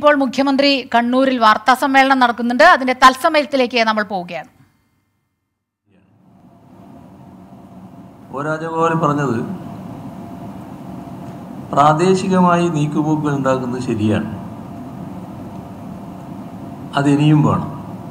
ഇപ്പോൾ മുഖ്യമന്ത്രി കണ്ണൂരിൽ വാർത്താ സമ്മേളനം നടക്കുന്നുണ്ട് അതിന്റെ തത്സമയത്തിലേക്ക് നമ്മൾ പോവുകയാണ് ഒ രാജഗോപാൽ പറഞ്ഞത് പ്രാദേശികമായി നീക്കുപോക്കുകൾ ഉണ്ടാക്കുന്നത് ശരിയാണ് അതിനിയും വേണം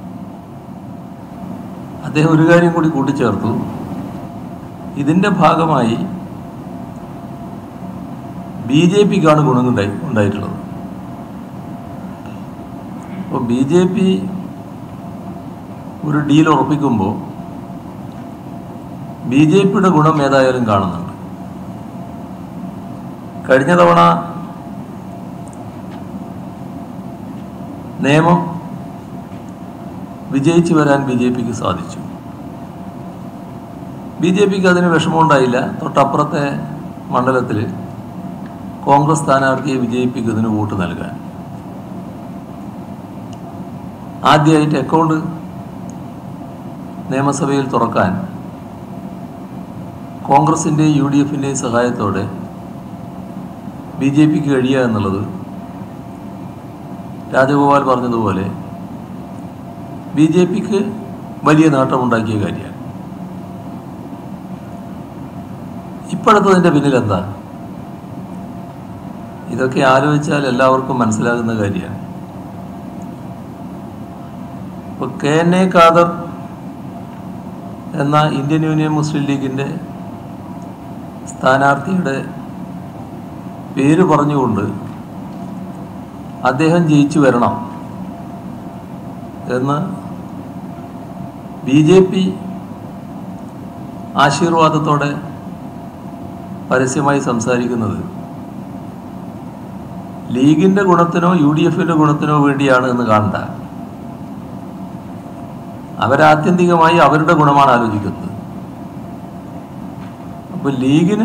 അദ്ദേഹം ഒരു കാര്യം കൂടി കൂട്ടിച്ചേർത്തു ഇതിൻ്റെ ഭാഗമായി ബി ജെ പിക്കാണ് ഗുണങ്ങളുണ്ടായി ഉണ്ടായിട്ടുള്ളത് അപ്പോൾ ബി ജെ പി ഒരു ഡീൽ ഉറപ്പിക്കുമ്പോൾ ബി ജെ പിയുടെ ഗുണം ഏതായാലും കാണുന്നുണ്ട് കഴിഞ്ഞ തവണ നിയമം വിജയിച്ചു വരാൻ ബി ജെ പിക്ക് സാധിച്ചു ബി ജെ പിക്ക് അതിന് വിഷമമുണ്ടായില്ല തൊട്ടപ്പുറത്തെ മണ്ഡലത്തിൽ കോൺഗ്രസ് സ്ഥാനാർത്ഥിയെ വിജയിപ്പിക്കുന്നതിന് വോട്ട് നൽകാൻ ആദ്യമായിട്ട് അക്കൗണ്ട് നിയമസഭയിൽ തുറക്കാൻ കോൺഗ്രസിൻ്റെയും യു ഡി എഫിൻ്റെയും സഹായത്തോടെ ബി ജെ പിക്ക് കഴിയുക എന്നുള്ളത് രാജഗോപാൽ പറഞ്ഞതുപോലെ ബി ജെ പിക്ക് വലിയ നേട്ടമുണ്ടാക്കിയ കാര്യമാണ് ഇപ്പോഴത്തതിൻ്റെ പിന്നിൽ എന്താ ഇതൊക്കെ ആലോചിച്ചാൽ എല്ലാവർക്കും മനസ്സിലാകുന്ന കാര്യമാണ് ഇപ്പോൾ കെ എൻ എ ഖാദർ എന്ന ഇന്ത്യൻ യൂണിയൻ മുസ്ലിം ലീഗിൻ്റെ സ്ഥാനാർത്ഥിയുടെ പേര് പറഞ്ഞുകൊണ്ട് അദ്ദേഹം ജയിച്ചു വരണം എന്ന് ബി ജെ പി ആശീർവാദത്തോടെ പരസ്യമായി സംസാരിക്കുന്നത് ലീഗിൻ്റെ ഗുണത്തിനോ യു ഡി എഫിൻ്റെ ഗുണത്തിനോ വേണ്ടിയാണ് എന്ന് കാണണ്ട അവരാത്യന്തികമായി അവരുടെ ഗുണമാണ് ആലോചിക്കുന്നത് അപ്പോൾ ലീഗിന്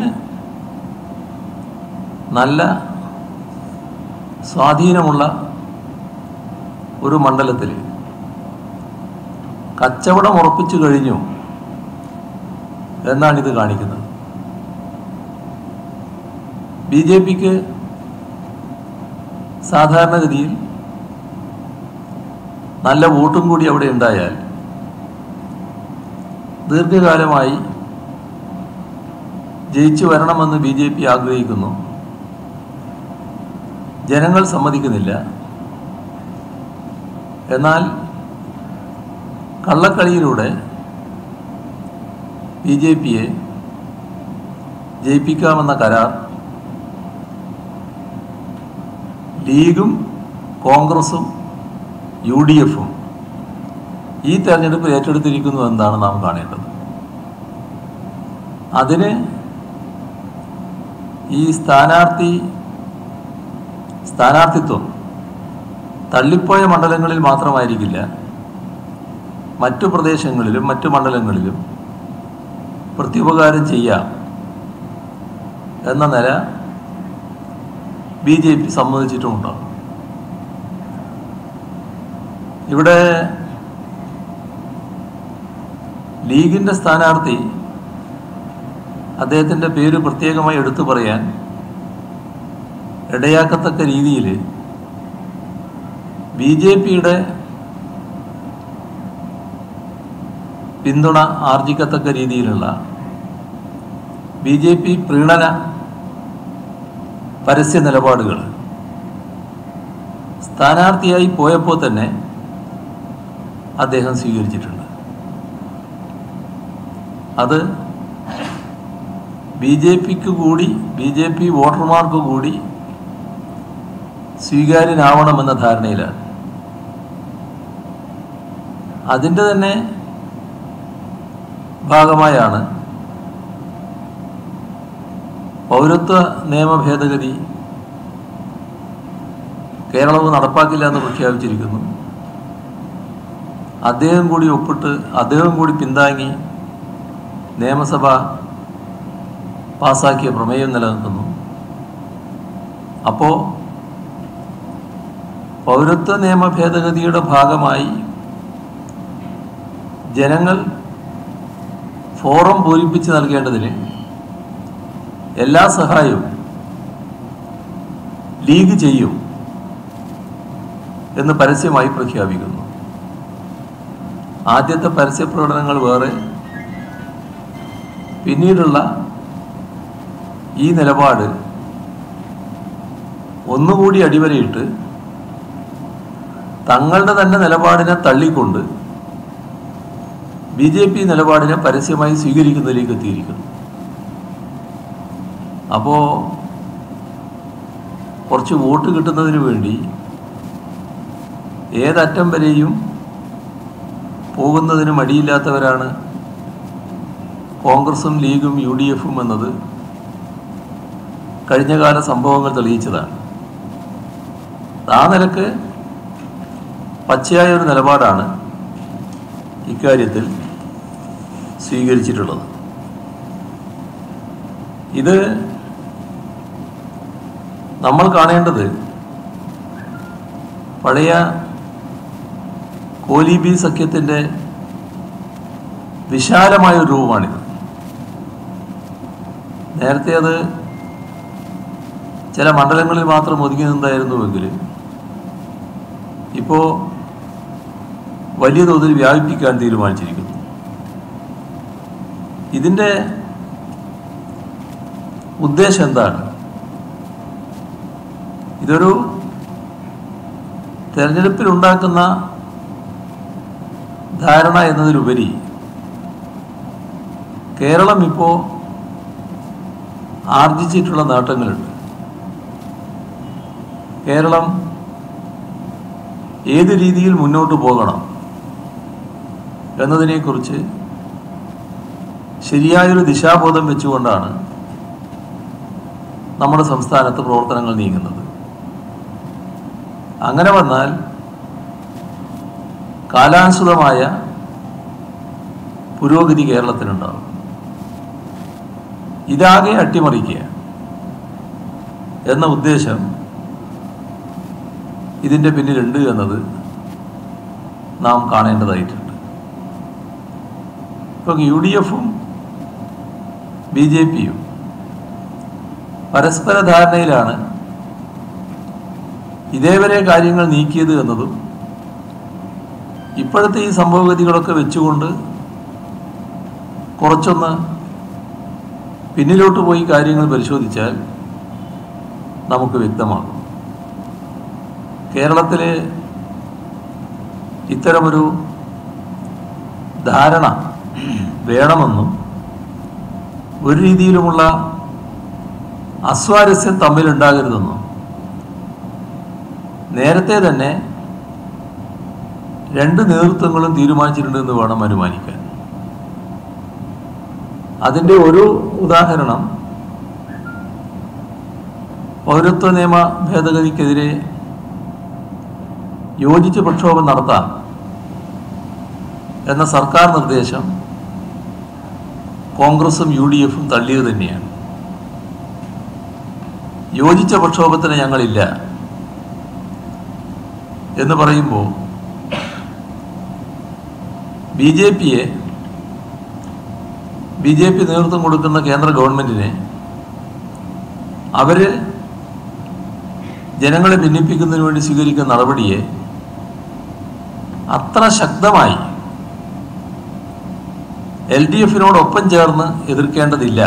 നല്ല സ്വാധീനമുള്ള ഒരു മണ്ഡലത്തിൽ കച്ചവടം ഉറപ്പിച്ചു കഴിഞ്ഞു എന്നാണ് ഇത് കാണിക്കുന്നത് ബി ജെ പിക്ക് സാധാരണഗതിയിൽ നല്ല വോട്ടും കൂടി അവിടെ ഉണ്ടായാൽ ദീർഘകാലമായി ജയിച്ചു വരണമെന്ന് ബി ജെ പി ആഗ്രഹിക്കുന്നു ജനങ്ങൾ സമ്മതിക്കുന്നില്ല എന്നാൽ കള്ളക്കളിയിലൂടെ ബി ജെ പിയെ ജയിപ്പിക്കാമെന്ന കരാർ ലീഗും കോൺഗ്രസും യു ഡി എഫും ഈ തെരഞ്ഞെടുപ്പ് ഏറ്റെടുത്തിരിക്കുന്നു എന്നാണ് നാം കാണേണ്ടത് അതിന് ഈ സ്ഥാനാർത്ഥി സ്ഥാനാർത്ഥിത്വം തള്ളിപ്പോയ മണ്ഡലങ്ങളിൽ മാത്രമായിരിക്കില്ല മറ്റു പ്രദേശങ്ങളിലും മറ്റു മണ്ഡലങ്ങളിലും പ്രത്യുപകാരം ചെയ്യാം എന്ന നില ബി ജെ പി സമ്മതിച്ചിട്ടുമുണ്ടാകും ഇവിടെ ലീഗിൻ്റെ സ്ഥാനാർത്ഥി അദ്ദേഹത്തിൻ്റെ പേര് പ്രത്യേകമായി എടുത്തു പറയാൻ ഇടയാക്കത്തക്ക രീതിയിൽ ബി ജെ പിയുടെ പിന്തുണ ആർജിക്കത്തക്ക രീതിയിലുള്ള ബി ജെ പി പ്രീണന പരസ്യ നിലപാടുകൾ സ്ഥാനാർത്ഥിയായി പോയപ്പോൾ തന്നെ അദ്ദേഹം സ്വീകരിച്ചിട്ടുണ്ട് അത് ബി ജെ പിക്ക് കൂടി ബി ജെ പി വോട്ടർമാർക്ക് കൂടി സ്വീകാര്യനാവണമെന്ന ധാരണയിലാണ് അതിൻ്റെ തന്നെ ഭാഗമായാണ് പൗരത്വ നിയമ ഭേദഗതി കേരളവും നടപ്പാക്കില്ല എന്ന് പ്രഖ്യാപിച്ചിരിക്കുന്നു അദ്ദേഹം കൂടി ഒപ്പിട്ട് അദ്ദേഹം കൂടി പിന്താങ്ങി നിയമസഭ പാസാക്കിയ പ്രമേയം നിലനിൽക്കുന്നു അപ്പോൾ പൗരത്വ നിയമ ഭേദഗതിയുടെ ഭാഗമായി ജനങ്ങൾ ഫോറം പൂരിപ്പിച്ച് നൽകേണ്ടതിന് എല്ലാ സഹായവും ലീഗ് ചെയ്യും എന്ന് പരസ്യമായി പ്രഖ്യാപിക്കുന്നു ആദ്യത്തെ പരസ്യ പ്രകടനങ്ങൾ വേറെ പിന്നീടുള്ള ഈ നിലപാട് ഒന്നുകൂടി അടിവരയിട്ട് തങ്ങളുടെ തന്നെ നിലപാടിനെ തള്ളിക്കൊണ്ട് ബി ജെ പി നിലപാടിനെ പരസ്യമായി സ്വീകരിക്കുന്നതിലേക്ക് എത്തിയിരിക്കുന്നു അപ്പോൾ കുറച്ച് വോട്ട് കിട്ടുന്നതിന് വേണ്ടി ഏതറ്റം വരെയും പോകുന്നതിന് മടിയില്ലാത്തവരാണ് കോൺഗ്രസും ലീഗും യു ഡി എഫും എന്നത് കഴിഞ്ഞകാല സംഭവങ്ങൾ തെളിയിച്ചതാണ് ആ നിലക്ക് പച്ചയായ ഒരു നിലപാടാണ് ഇക്കാര്യത്തിൽ സ്വീകരിച്ചിട്ടുള്ളത് ഇത് നമ്മൾ കാണേണ്ടത് പഴയ കോലിബി സഖ്യത്തിൻ്റെ വിശാലമായ ഒരു രൂപമാണിത് നേരത്തെ അത് ചില മണ്ഡലങ്ങളിൽ മാത്രം ഒതുങ്ങി നിന്നായിരുന്നുവെങ്കിൽ ഇപ്പോൾ വലിയ തോതിൽ വ്യാപിപ്പിക്കാൻ തീരുമാനിച്ചിരിക്കുന്നു ഇതിൻ്റെ ഉദ്ദേശം എന്താണ് ഇതൊരു തെരഞ്ഞെടുപ്പിലുണ്ടാക്കുന്ന ധാരണ എന്നതിലുപരി കേരളം ഇപ്പോൾ ആർജിച്ചിട്ടുള്ള നേട്ടങ്ങളുണ്ട് കേരളം ഏത് രീതിയിൽ മുന്നോട്ട് പോകണം എന്നതിനെക്കുറിച്ച് ശരിയായൊരു ദിശാബോധം വെച്ചുകൊണ്ടാണ് നമ്മുടെ സംസ്ഥാനത്ത് പ്രവർത്തനങ്ങൾ നീങ്ങുന്നത് അങ്ങനെ വന്നാൽ കാലാനുസൃതമായ പുരോഗതി കേരളത്തിനുണ്ടാകും ഇതാകെ അട്ടിമറിക്കുക എന്ന ഉദ്ദേശം ഇതിൻ്റെ പിന്നിലുണ്ട് എന്നത് നാം കാണേണ്ടതായിട്ടുണ്ട് ഇപ്പം യു ഡി എഫും ബി ജെ പിയും പരസ്പര ധാരണയിലാണ് ഇതേവരെ കാര്യങ്ങൾ നീക്കിയത് എന്നതും ഇപ്പോഴത്തെ ഈ സംഭവഗതികളൊക്കെ വെച്ചുകൊണ്ട് കുറച്ചൊന്ന് പിന്നിലോട്ട് പോയി കാര്യങ്ങൾ പരിശോധിച്ചാൽ നമുക്ക് വ്യക്തമാകും കേരളത്തിൽ ഇത്തരമൊരു ധാരണ വേണമെന്നും ഒരു രീതിയിലുമുള്ള അസ്വാരസ്യം തമ്മിലുണ്ടാകരുതെന്നും നേരത്തെ തന്നെ രണ്ട് നേതൃത്വങ്ങളും തീരുമാനിച്ചിട്ടുണ്ടെന്ന് വേണം അനുമാനിക്കാൻ അതിൻ്റെ ഒരു ഉദാഹരണം പൗരത്വ നിയമ ഭേദഗതിക്കെതിരെ യോജിച്ച് പ്രക്ഷോഭം നടത്താം എന്ന സർക്കാർ നിർദ്ദേശം കോൺഗ്രസും യു ഡി എഫും തള്ളിയത് തന്നെയാണ് യോജിച്ച പ്രക്ഷോഭത്തിന് ഞങ്ങളില്ല എന്ന് പറയുമ്പോൾ ബി ജെ പിയെ ബി ജെ പി നേതൃത്വം കൊടുക്കുന്ന കേന്ദ്ര ഗവൺമെൻറ്റിനെ അവർ ജനങ്ങളെ ഭിന്നിപ്പിക്കുന്നതിന് വേണ്ടി സ്വീകരിക്കുന്ന നടപടിയെ അത്ര ശക്തമായി എൽ ഡി എഫിനോടൊപ്പം ചേർന്ന് എതിർക്കേണ്ടതില്ല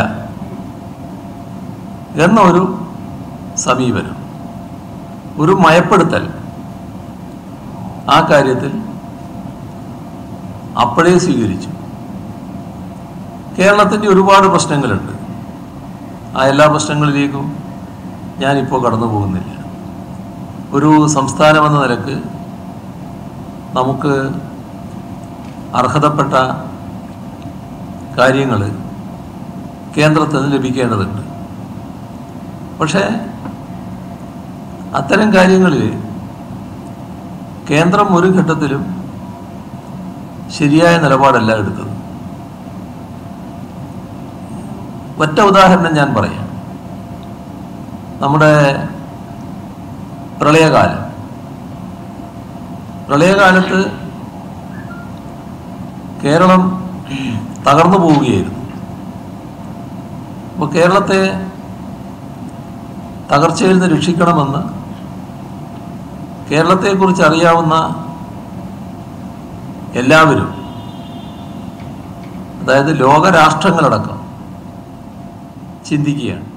എന്നൊരു സമീപനം ഒരു മയപ്പെടുത്തൽ ആ കാര്യത്തിൽ അപ്പോഴേ സ്വീകരിച്ചു കേരളത്തിൻ്റെ ഒരുപാട് പ്രശ്നങ്ങളുണ്ട് ആ എല്ലാ പ്രശ്നങ്ങളിലേക്കും ഞാനിപ്പോൾ കടന്നു പോകുന്നില്ല ഒരു സംസ്ഥാനമെന്ന നിലക്ക് നമുക്ക് അർഹതപ്പെട്ട കാര്യങ്ങൾ കേന്ദ്രത്തിൽ നിന്ന് ലഭിക്കേണ്ടതുണ്ട് പക്ഷേ അത്തരം കാര്യങ്ങളിൽ കേന്ദ്രം ഒരു ഘട്ടത്തിലും ശരിയായ നിലപാടല്ല എടുത്തത് ഒറ്റ ഉദാഹരണം ഞാൻ പറയാം നമ്മുടെ പ്രളയകാലം പ്രളയകാലത്ത് കേരളം തകർന്നു പോവുകയായിരുന്നു അപ്പോൾ കേരളത്തെ തകർച്ചയിൽ നിന്ന് രക്ഷിക്കണമെന്ന് കേരളത്തെക്കുറിച്ച് അറിയാവുന്ന എല്ലാവരും അതായത് ലോകരാഷ്ട്രങ്ങളടക്കം ചിന്തിക്കുകയാണ്